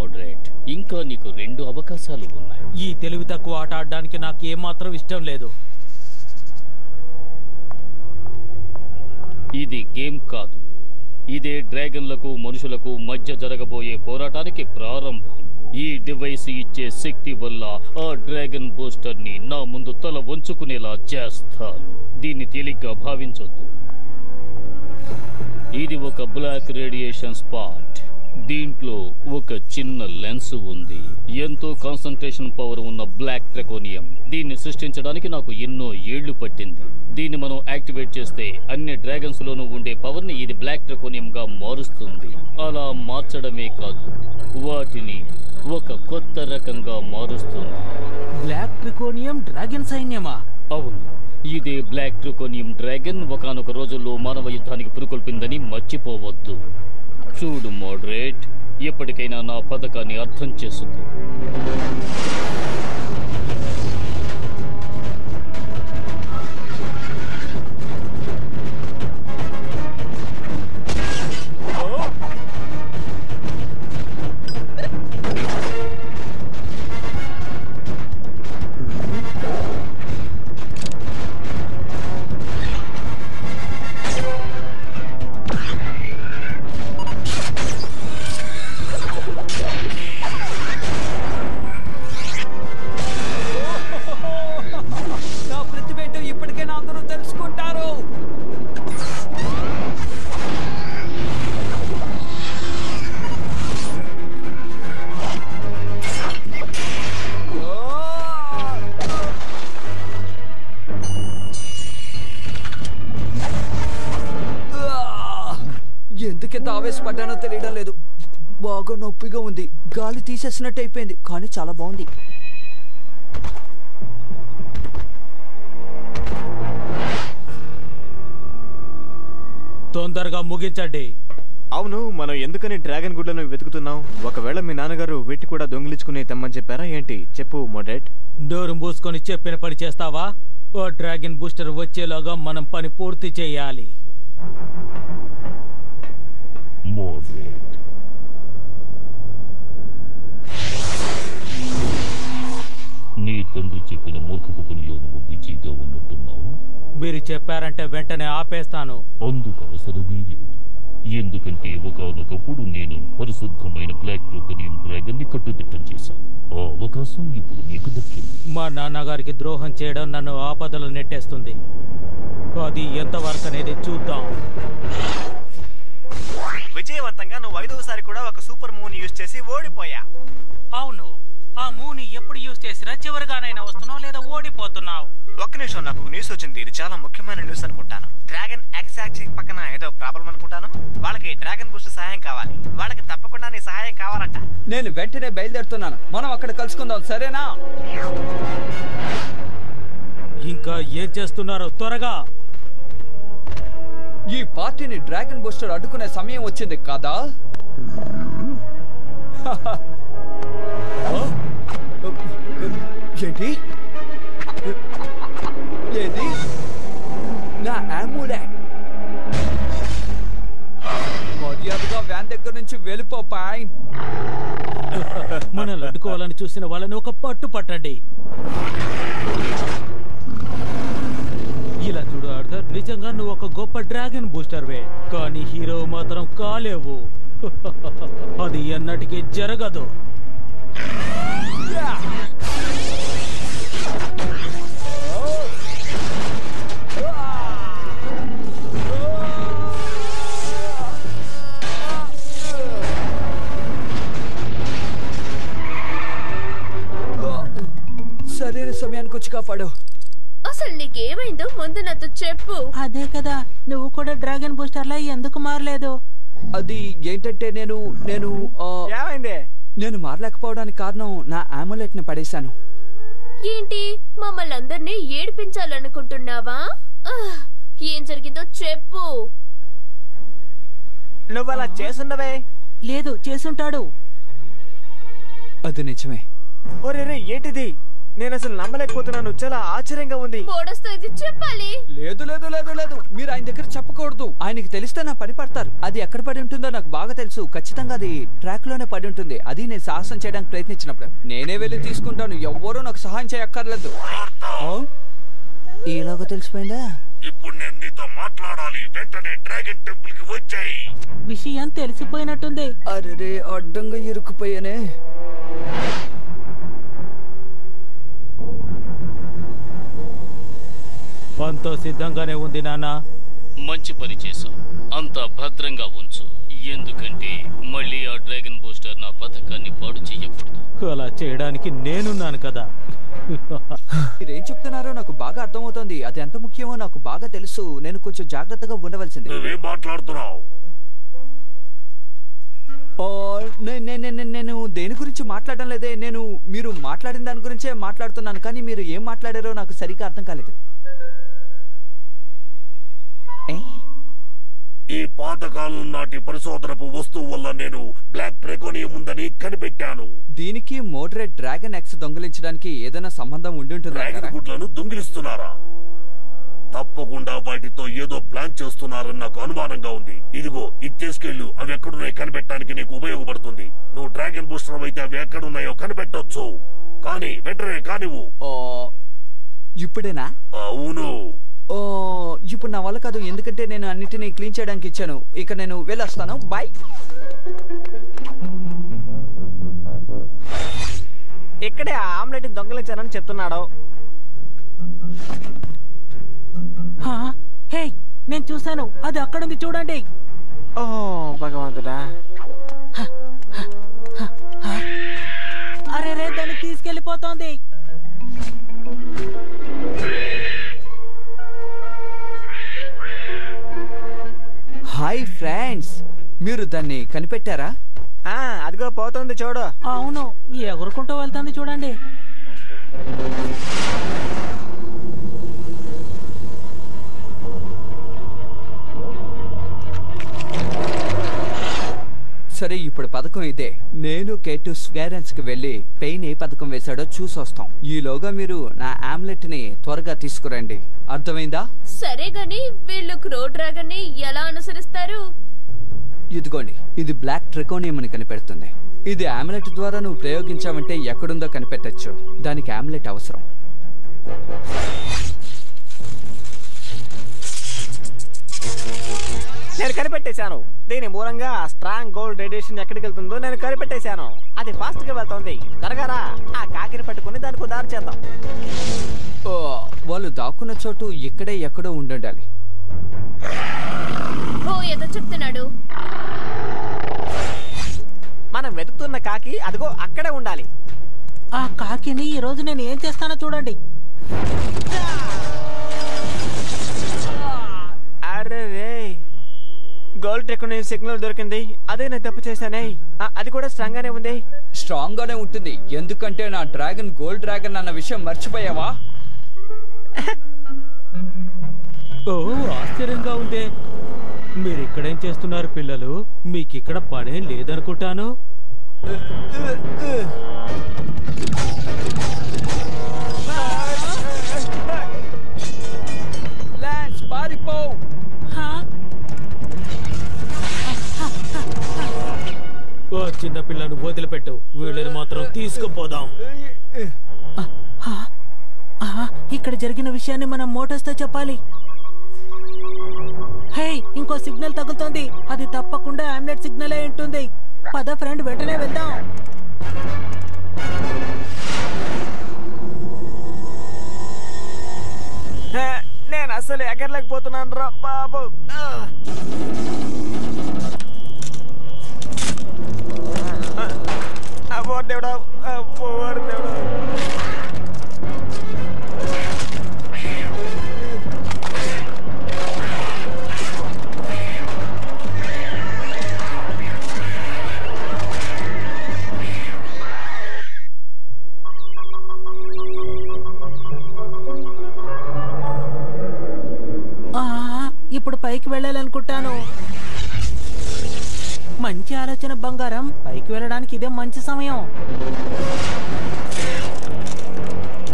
Moderate ఇంకా నీకు రెండు అవకాశాలు ఉన్నాయి ఈ తెలివి తక్కువ ఆట ఆడడానికి నాకు ఏమాత్రం ఇష్టం లేదు ఇది గేమ్ కాదు ఇదే డ్రాగన్లకు మనుషులకు మధ్య జరగబోయే పోరాటానికి ప్రారంభం ఈ డివైస్ ఇచ్చే శక్తి వల్ల ఆ డ్రాగన్ బూస్టర్ ని నా ముందు తల వంచుకునేలా చేస్తాను దీన్ని తేలిగ్గా భావించొద్దు ఇది ఒక బ్లాక్ రేడియేషన్ స్పాట్ దీంట్లో ఒక చిన్న లెన్స్ ఉంది ఎంతో కాన్సన్ట్రేషన్ పవర్ ఉన్న బ్లాక్ ట్రెకోనియం దీన్ని సృష్టించడానికి నాకు ఎన్నో ఏళ్లు పట్టింది దీన్ని మనం యాక్టివేట్ చేస్తే అన్ని డ్రాగన్స్ లోనూ ఉండే పవర్ ని ఇది బ్లాక్ ట్రెకోనియం గా మారుస్తుంది అలా మార్చడమే కాదు వాటిని ఒక కొత్త రకంగా మారుస్తుంది బ్లాక్ ట్రికోనియం డ్రాగన్ సైన్యమా అవును ఇదే బ్లాక్ ట్రికోనియం డ్రాగన్ ఒకనొక రోజుల్లో మానవ యుద్ధానికి పురుకొల్పిందని మర్చిపోవద్దు చూడు మోడరేట్ ఎప్పటికైనా నా పథకాన్ని అర్థం చేసుకో నా ప్రతిభేట ఇప్పటికైనా అందరూ తెలుసుకుంటారు ఎందుకింత ఆవేశపడ్డానో తెలియడం లేదు బాగా నొప్పిగా ఉంది గాలి తీసేసినట్టు అయిపోయింది కానీ చాలా బాగుంది తొందరగా ముగించండి అవును మనం ఎందుకని డ్రాగన్ గుడ్లను వెతుకుతున్నాం ఒకవేళ మీ నాన్నగారు వీటిని కూడా దొంగిలించుకుని తెమ్మని చెప్పారా ఏంటి చెప్పు మోడరేట్ డోరు మూసుకొని చెప్పిన పని చేస్తావా ఓ డ్రాగన్ బూస్టర్ వచ్చేలోగా మనం పని పూర్తి చేయాలి మోడరేట్ నీ తండ్రి చెప్పిన మూర్ఖపు పనిలో నువ్వు బిజీగా ఉన్నట్టున్నావు మీరు చెప్పారంటే వెంటనే ఆపేస్తాను అందుకు అవసరమే లేదు ఎందుకంటే ఒకనొకప్పుడు నేను పరిశుద్ధమైన బ్లాక్ టోకనియం డ్రాగన్ ని కట్టుదిట్టం చేశాను ఆ అవకాశం ఇప్పుడు నీకు దక్కింది మా నాన్నగారికి ద్రోహం చేయడం నన్ను ఆపదలు నెట్టేస్తుంది అది ఎంతవరకు అనేది చూద్దాం విజయవంతంగా నువ్వు ఐదవసారి కూడా ఒక సూపర్ మూన్ యూజ్ చేసి ఓడిపోయా అవును ఆ మూని ఎప్పుడు యూజ్ చేసినా చివరిగానైనా వస్తున్నావు లేదా ఓడిపోతున్నావు ఒక్క నిమిషం నాకు న్యూస్ వచ్చింది ఇది చాలా ముఖ్యమైన న్యూస్ అనుకుంటాను డ్రాగన్ ఎక్స్ యాక్సిస్ పక్కన ఏదో ప్రాబ్లం అనుకుంటాను వాళ్ళకి డ్రాగన్ బూస్ట్ సహాయం కావాలి వాళ్ళకి తప్పకుండా నీ సహాయం కావాలంట నేను వెంటనే బయలుదేరుతున్నాను మనం అక్కడ కలుసుకుందాం సరేనా ఇంకా ఏం చేస్తున్నారో త్వరగా ఈ పార్టీని డ్రాగన్ బూస్టర్ అడ్డుకునే సమయం వచ్చింది కదా ఆ? ఏంటి ఏది నా ఆంబులెన్స్ మర్యాదగా వ్యాన్ దగ్గర నుంచి వెళ్ళిపో పాయ్ మనల్ని అడ్డుకోవాలని చూసిన వాళ్ళని ఒక పట్టు పట్టండి ఇలా చూడు ఆర్థర్ నిజంగా నువ్వు ఒక గొప్ప డ్రాగన్ బూస్టర్వే కానీ హీరో మాత్రం కాలేవు అది ఎన్నటికీ జరగదు సరైన సమయానికి వచ్చి కాపాడు అసలు నీకేమైందో ముందు నాతో చెప్పు అదే కదా నువ్వు కూడా డ్రాగన్ బూస్టర్లా ఎందుకు మారలేదు అది ఏంటంటే నేను నేను ఆ, ఏమైంది నేను మారలేకపోవడానికి కారణం నా ఆములెట్ ని పడేశాను ఏంటి మమ్మల్ని అందరినీ ఏడిపించాలనుకుంటున్నావా ఆహ్, ఏం జరిగిందో చెప్పు నువ్వు అలా చేసుండవే లేదు చేసుంటాడు అది నిజమే ఒరే రే ఏంటిది నేను అసలు నమ్మలేకపోతున్నాను చాలా ఆశ్చర్యంగా ఉంది మోడస్తో ఇది చెప్పాలి లేదు లేదు లేదు లేదు మీరు ఆయన దగ్గర చెప్పకూడదు ఆయనకి తెలిస్తే నా పని పడతారు అది ఎక్కడ పడి ఉంటుందో నాకు బాగా తెలుసు ఖచ్చితంగా అది ట్రాక్ లోనే పడి ఉంటుంది అది నేను సాహసం చేయడానికి ప్రయత్నించినప్పుడు నేనే వెళ్ళి తీసుకుంటాను ఎవ్వరూ నాకు సహాయం చేయక్కర్లేదు ఆ? ఈలోగా తెలిసిపోయిందా ఇప్పుడు నేను నీతో మాట్లాడాలి వెంటనే డ్రాగన్ టెంపుల్ కి వచ్చాయి విషయం తెలిసిపోయినట్టుంది అరే అడ్డంగా ఇరుక్కుపోయానే అంతా సిద్ధంగానే ఉంది నాన్న మంచి పని చేశావు అంతా భద్రంగా ఉంచు ఎందుకంటే మళ్ళీ ఆ డ్రాగన్ బూస్టర్ నా పథకాన్ని పాడు చెయ్యకూడదు అలా చేయడానికి నేనున్నాను కదా మీరేం చెప్తున్నారో నాకు బాగా అర్థమవుతోంది అది ఎంత ముఖ్యమో నాకు బాగా తెలుసు నేను కొంచెం జాగ్రత్తగా ఉండవలసింది నువ్వేం మాట్లాడుతున్నావు ఆ, నే- నే- నే- నే- నేను దేని గురించి మాట్లాడడం లేదే నేను మీరు మాట్లాడిన దాని గురించే మాట్లాడుతున్నాను కానీ మీరు ఏం మాట్లాడారో నాకు సరిగ్గా అర్థం కాలేదు ఏ? ఈ పాతకాలం నాటి పరిశోధనపు వస్తువు వల్ల నేను బ్లాక్ డ్రాగోనియం ఉందని కనిపెట్టాను దీనికి మోడరేట్ డ్రాగన్ ఎక్స్ దొంగిలించడానికి ఏదైనా సంబంధం ఉండి ఉంటుంది డ్రాగన్ గుడ్లను దొంగిలిస్తున్నారా తప్పకుండా వాటితో ఏదో ప్లాన్ చేస్తున్నారని నాకు అనుమానంగా ఉంది ఇదిగో ఇది తీసుకెళ్ళు అవి ఎక్కడున్నాయో కనిపెట్టడానికి నీకు ఉపయోగపడుతుంది నువ్వు డ్రాగన్ బూస్టర్ అయితే అవి ఎక్కడున్నాయో కనిపెట్టొచ్చు కానీ వెంటనే కానివ్వు ఇప్పుడేనా అవును ఓ ఇప్పుడు నా వల్ల కాదు ఎందుకంటే నేను అన్నిటినీ క్లీన్ చేయడానికి ఇచ్చాను ఇక నేను వెళ్ళొస్తాను బాయ్ ఇక్కడే ఆ ఆమ్లెట్ దొంగలించానని చెప్తున్నాడు హా? హే నేను చూశాను అది అక్కడుంది చూడండి ఓ భగవంతుడా అరే రే దాన్ని తీసుకెళ్లిపోతోంది హాయ్ ఫ్రెండ్స్ మీరు దాన్ని కనిపెట్టారా ఆ, అదిగో పోతుంది చూడు అవును ఎగురుకుంటూ వెళ్తుంది చూడండి సరే ఇప్పుడు పథకం ఇదే నేను కేటు స్వేరెన్స్ కి వెళ్ళి పెయిన్ ఏ పథకం వేశాడో చూసొస్తాం ఈలోగా మీరు నా ఆమ్లెట్ ని త్వరగా తీసుకురండి అర్థమైందా సరే గాని వీళ్ళు క్రో డ్రాగన్ ని ఎలా అనుసరిస్తారు ఇదిగోండి ఇది బ్లాక్ ట్రికోనియం అని కనిపెడుతుంది ఇది ఆమ్లెట్ ద్వారా నువ్వు ప్రయోగించావంటే ఎక్కడుందో కనిపెట్టచ్చు దానికి ఆమ్లెట్ అవసరం నేను కనిపెట్టేశాను దీని మూలంగా స్ట్రాంగ్ గోల్డ్ రేడియేషన్ ఎక్కడికి వెళ్తుందో నేను కనిపెట్టేశాను అది ఫాస్ట్ గా వెళ్తుంది త్వరగా ఆ కాకిని పట్టుకుని దానికి దారి చేద్దాం ఓ, వాళ్ళు దాక్కున్న చోటు ఇక్కడే ఎక్కడో ఉండుండాలి ఓ ఏదో చెప్తున్నాడు మనం వెతుకుతున్న కాకి అదిగో అక్కడే ఉండాలి ఆ కాకిని ఈ రోజు నేను ఏం చేస్తానో చూడండి అరే రే గోల్డ్ టెక్ని సిగ్నల్ దొరికింది అదే నేను తప్పు చేశానే ఆ, అది కూడా స్ట్రాంగ్ గానే ఉంది స్ట్రాంగ్ గానే ఉంటుంది ఎందుకంటే నా డ్రాగన్ గోల్డ్ డ్రాగన్ అన్న విషయం మర్చిపోయావా ఓ ఆశ్చర్యంగా ఉందే మీరు ఇక్కడేం చేస్తున్నారు పిల్లలు మీకు ఇక్కడ పనేం లేదనుకుంటాను లాన్స్ పారిపో హా? ఓ చిన్న పిల్లను వదిలిపెట్టు వీళ్ళని మాత్రం తీసుకుపోదాం హా? ఆ, ఇక్కడ జరిగిన విషయాన్ని మనం మోటార్స్తో చెప్పాలి హే ఇంకో సిగ్నల్ తగులుతోంది అది తప్పకుండా ఆమ్లెట్ సిగ్నల్ అయి ఉంటుంది పద ఫ్రెండ్ వెంటనే వెళ్దాం ఆ, నేను అసలు ఎగరలేకపోతున్నాను రా బాబు ఆ. ఆ, అబ్బో దేవుడా అబ్బో దేవుడా ఆ, ఇప్పుడు పైకి వెళ్ళాలనుకుంటాను మంచి ఆలోచన బంగారం పైకి వెళ్ళడానికి ఇదే మంచి సమయం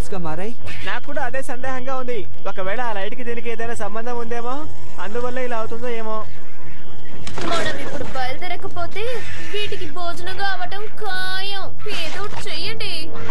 లైట్స్ గా మారాయి నాకు కూడా అదే సందేహంగా ఉంది ఒకవేళ ఆ లైట్ కి దీనికి ఏదైనా సంబంధం ఉందేమో అందువల్ల ఇలా అవుతుందో ఏమో మనం ఇప్పుడు బయలుదేరకపోతే వీటికి భోజనం కావటం ఖాయం ఏదో ఒకటి చెయ్యండి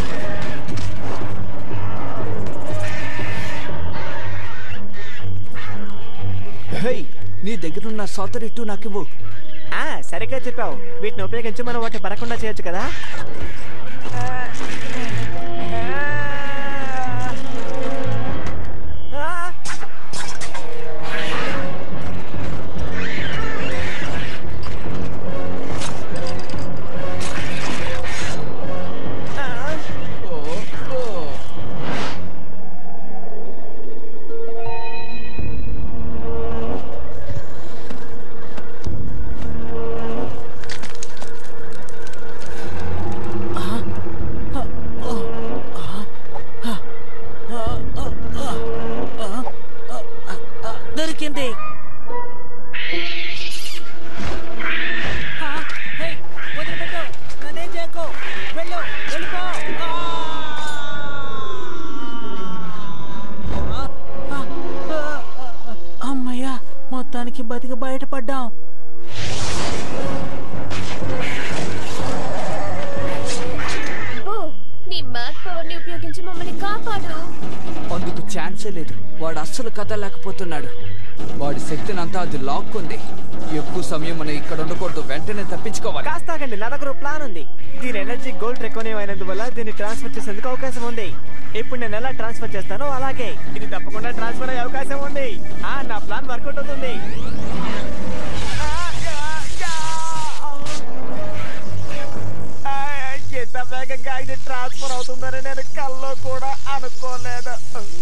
హే నీ దగ్గరున్న సోదరిట్టు నాకివ్వు ఆ సరిగ్గా చెప్పావు వీటిని ఉపయోగించి మనం వాటిని పరకుండా చేయొచ్చు కదా ఆ! ఆ! ఓ, ఓ. దొరికింది ఆ, హే, వదిలిపెట్టు నన్నేం చేయకు వెళ్ళు వెళ్ళిపో ఆ! ఆ, ఆ, ఆ, ఆ, అమ్మయ్యా మొత్తానికి బతికి బయటపడ్డాం ఓ నీ మ్యాథ్ పవర్ ని ఉపయోగించి మమ్మల్ని కాపాడు అందుకు ఛాన్సే లేదు వాడు అస్సలు కదలేకపోతున్నాడు వాడి శక్తిని అంతా అది లాక్కుంది ఎక్కువ సమయం మనం ఇక్కడ ఉండకూడదు వెంటనే తప్పించుకోవాలి కాస్త ఆగండి నా దగ్గర ప్లాన్ ఉంది దీని ఎనర్జీ గోల్డ్ రెకోనివ్ అయినందువల్ల దీన్ని ట్రాన్స్ఫర్ చేసేందుకు అవకాశం ఉంది ఇప్పుడు నేను ఎలా ట్రాన్స్ఫర్ చేస్తానో అలాగే ఇది తప్పకుండా ట్రాన్స్ఫర్ అయ్యే అవకాశం ఉంది ఆ నా ప్లాన్ వర్కౌట్ అవుతుంది ఆ, ఎంత వేగంగా ఇది ట్రాన్స్ఫర్ అవుతుందని నేను కల్లో కూడా అనుకోలేదు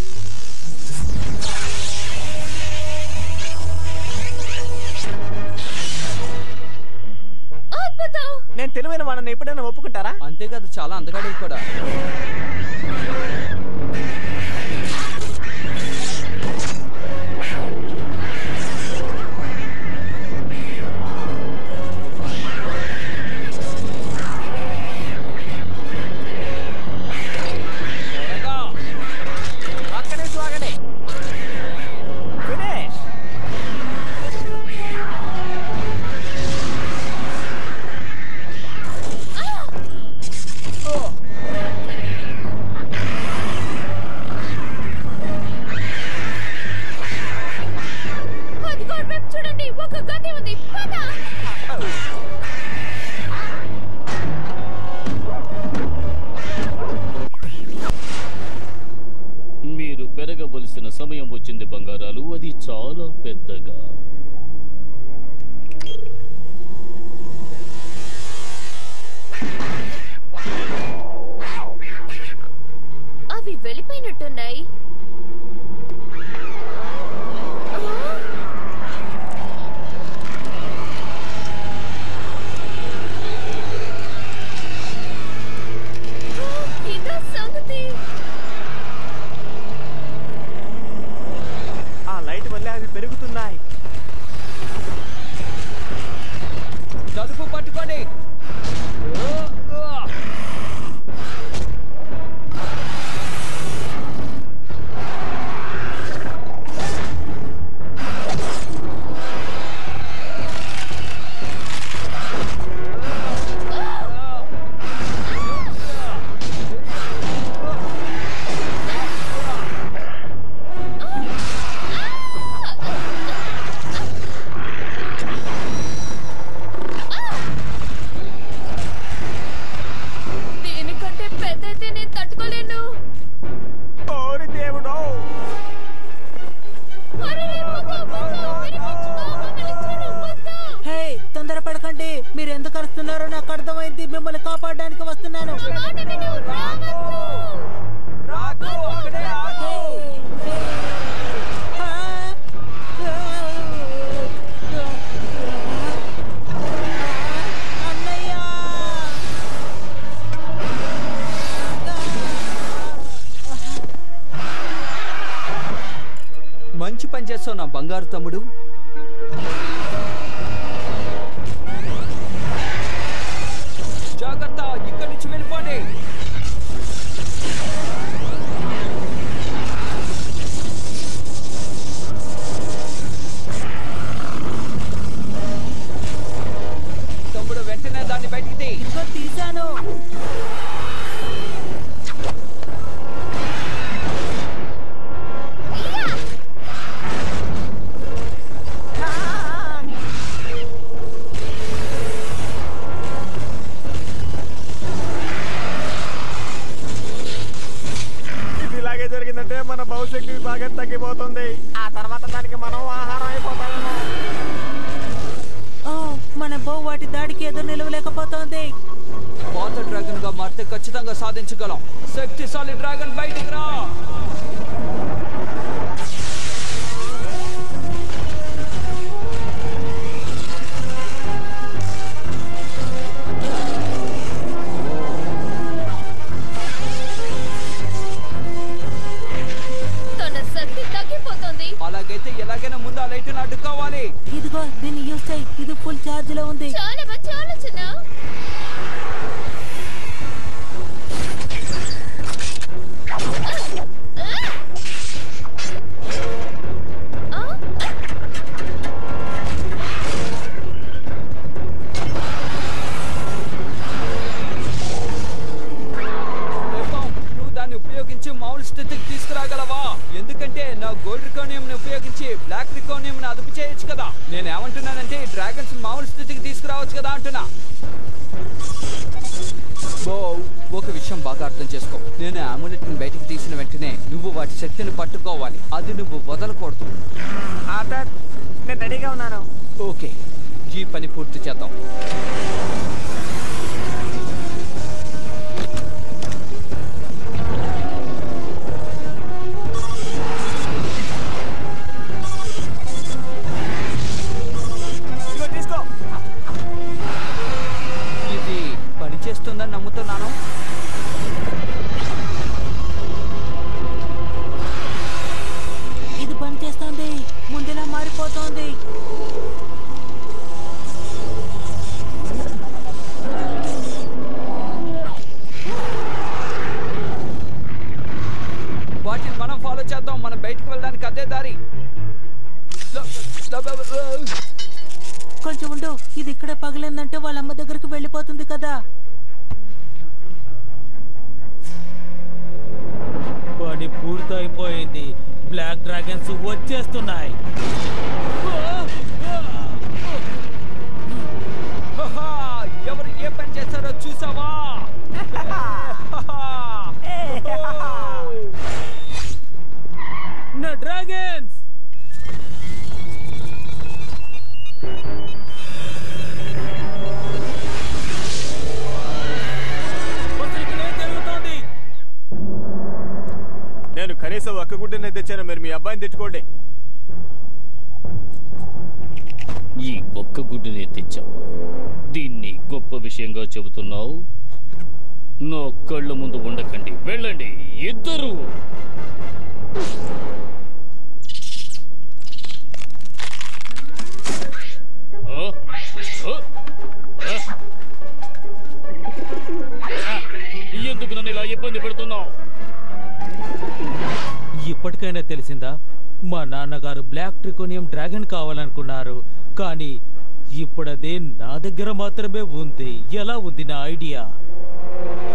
అద్భుతం నేను తెలివైన వాళ్ళని ఎప్పుడైనా ఒప్పుకుంటారా అంతేకాదు చాలా అందగాడు కూడా అక్కడే స్వాగనే ఫినిష్ అది వైపు చూడండి ఒక గది ఉంది పద మీరు పెరగవలసిన సమయం వచ్చింది బంగారాలు అది చాలా పెద్దగా అవి వెళ్ళిపోయినట్టున్నాయి ఆ? ఆ, ఇదా సంగతి ఆ లైట్ వల్లే అవి పెరుగుతున్నాయి తలుపు పట్టుకోండి ఓ, ఓ. దీనికంటే పెద్దయితే నేను తట్టుకోలేను ఓరి దేవుడో అరే, వద్దు, వద్దు, వినిపించుకో, మమ్మల్ని చూడు, వద్దు. హే తొందరపడకండి మీరు ఎందుకు అరుస్తున్నారో నాకు అర్థమైంది మిమ్మల్ని కాపాడడానికి వస్తున్నాను నా మాట విను, రావద్దు. హే, హే. ఆ, ఆ, అన్నయ్య మంచి పని చేస్తావు నా బంగారు తమ్ముడు జాగ్రత్త ఇక్కడి నుంచి వెళ్ళిపోండి ఉపయోగించగలం శక్తిశాలి డ్రాగన్ బయటికి రా తన శక్తి తగ్గిపోతుంది అలాగైతే ఎలాగైనా ముందు ఆ లైట్ అడ్డుకోవాలి ఇదిగో దీన్ని యూస్ చేయి ఇది ఫుల్ ఛార్జ్ లో ఉంది చాలా మంచి ఆలోచన ఆ? రేపం, నువ్వు దాన్ని ఉపయోగించి మామూలు స్థితికి తీసుకురాగలవా ఎందుకంటే నా గోల్డ్ రికోనియం ని ఉపయోగించి బ్లాక్ రికోనియం ని అదుపు చేయొచ్చు కదా నేను ఏమంటున్నానంటే ఈ డ్రాగన్స్ మామూలు స్థితికి తీసుకురావచ్చు కదా అంటున్నా బో ఒక విషయం బాగా అర్థం చేసుకో నేను అములెట్ ని బయటికి తీసిన వెంటనే నువ్వు వాటి శక్తిని పట్టుకోవాలి అది నువ్వు వదలకూడదు ఆర్థర్ నేను రెడీగా ఉన్నాను ఓకే ఈ పని పూర్తి చేద్దాం ఇదిగో తీసుకో ఇది పనిచేస్తుందని నమ్ముతున్నాను ఇది పని చేస్తోంది ముందులా మారిపోతోంది వాటిని మనం ఫాలో చేద్దాం మనం బయటికి వెళ్ళడానికి అదే దారి కొంచెం ఉండు ఇది ఇక్కడే పగిలిందంటే వాళ్ళ అమ్మ దగ్గరికి వెళ్ళిపోతుంది కదా పని పూర్తయిపోయింది బ్లాక్ డ్రాగన్స్ వచ్చేస్తున్నాయి హహా, ఎవరు ఏ పని చేస్తారో చూసావా నా డ్రాగన్స్ అసలు ఇక్కడ ఏం జరుగుతోంది నేను కనీసం ఒక్క గుడ్డనే తెచ్చాను మీరు మీ అబ్బాయిని తెచ్చుకోండి ఈ ఒక్క గుడ్డునే తెచ్చావు దీన్ని గొప్ప విషయంగా చెబుతున్నావు నా కళ్ళ ముందు ఉండకండి వెళ్ళండి ఇద్దరు ఆ? ఆ? ఆ? ఎందుకు నన్ను ఇలా ఇబ్బంది పెడుతున్నావు ఇప్పటికైనా తెలిసిందా మా నాన్నగారు బ్లాక్ ట్రికోనియం డ్రాగన్ కావాలనుకున్నారు కానీ ఇప్పుడదే నా దగ్గర మాత్రమే ఉంది ఎలా ఉంది నా ఐడియా